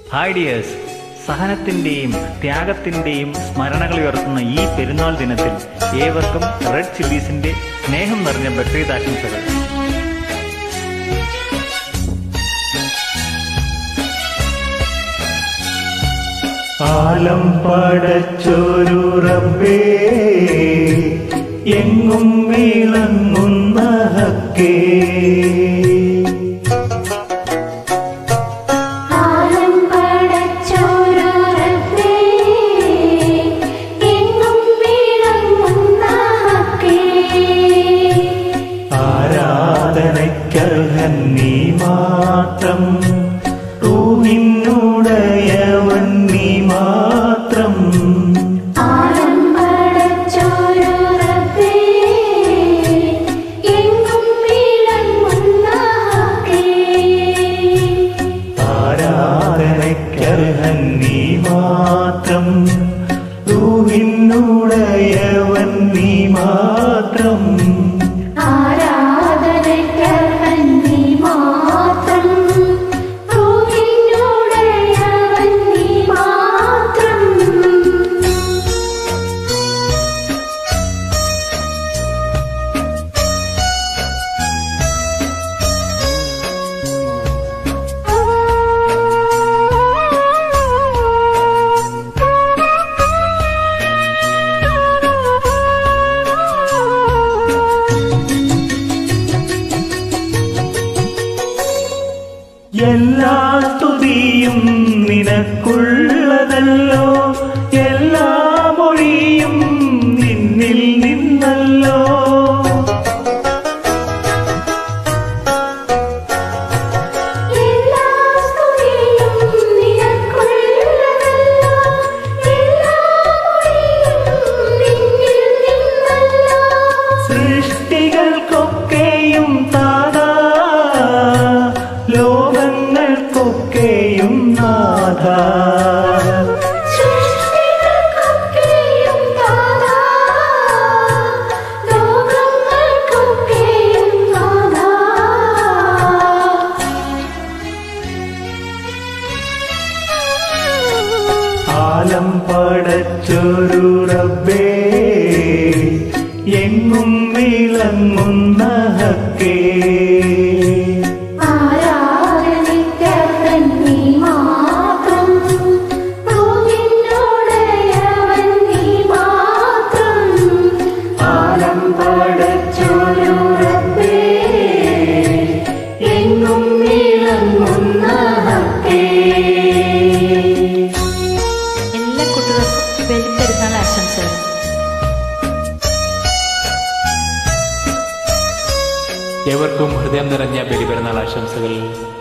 hi dears സഹനത്തിന്റെയും ത്യാഗത്തിന്റെയും സ്മരണകൾ ഉയർത്തുന്ന ഈ പെരുന്നാൾ ദിനത്തിൽ ഏവർക്കും റെഡ് ചില്ലീസിന്റെ സ്നേഹം നിറഞ്ഞ ബക്രീദ് ആശംസകൾ ആലം പടച്ചൊരു റബ്ബേ എങ്ങും വിളങ്ങുന്ന ഹക്കേ ആലം പടച്ചോരു റബ്ബേ എങ്ങും വിളങ്ങുന്ന ഹക്കേ ആരാധനയ്ക്കർഹൻ നീ മാത്രം റൂഹിനുടയവൻ നീ മാത്രം ആലം പടച്ചോരു റബ്ബേ എങ്ങും വിളങ്ങുന്ന ഹക്കേ ആരാധനയ്ക്കർഹൻ നീ മാത്രം റൂഹിനുടയവൻ നീ മാത്രം ആരാധനയ്ക്കർഹൻ നീ മാത്രം റൂഹിനുടയവൻ നീ മാത്രം എല്ലാ സ്തുതിയും നിനക്കുള്ളതല്ലോ എല്ലാ മൊഴിയും നിന്നിൽ നിന്നല്ലോ എല്ലാ സ്തുതിയും നിനക്കുള്ളതല്ലോ എല്ലാ മൊഴിയും നിന്നിൽ നിന്നല്ലോ സൃഷ്ടികൾക്കൊക്കെയും താതാ ലോകങ്ങൾക്കൊക്കെയും നാഥ സൃഷ്ടികൾക്കൊക്കെയും താതാ ലോകങ്ങൾക്കൊക്കെയും നാഥാ ആലം പടച്ചൊരു റബ്ബേ എങ്ങും വിളങ്ങുന്ന ഹക്കേ ആരാധനയ്ക്കർഹൻ നീ മാത്രം റൂഹിനുടയവൻ നീ മാത്രം ആലം പടച്ചോരു റബ്ബേ എങ്ങും വിളങ്ങുന്ന ഹക്കേ എല്ലാ കുട്ടികൾക്കും ബലിപ്പെരുന്നാൾ ആശംസകൾ ഏവർക്കും ഹൃദയം നിറഞ്ഞ ബലിപെരുന്നാൾ ആശംസകൾ